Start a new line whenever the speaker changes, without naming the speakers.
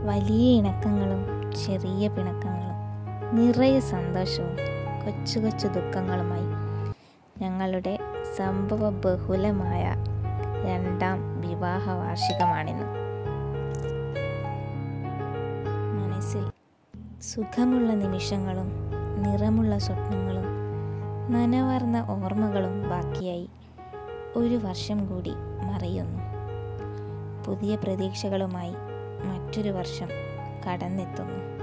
വലിയ ഇണക്കങ്ങളും ചെറിയ പിണക്കങ്ങളും നിറയെ സന്തോഷവും കൊച്ചു കൊച്ചു ദുഃഖങ്ങളുമായി ഞങ്ങളുടെ സംഭവ ബഹുലമായ രണ്ടാം വിവാഹ വാർഷികമാണിന്ന് മനസ്സിൽ സുഖമുള്ള നിമിഷങ്ങളും നിറമുള്ള സ്വപ്നങ്ങളും നനവർന്ന ഓർമ്മകളും ബാക്കിയായി ഒരു വർഷം കൂടി മറയുന്നു പുതിയ പ്രതീക്ഷകളുമായി മറ്റൊരു വർഷം കടന്നെത്തുന്നു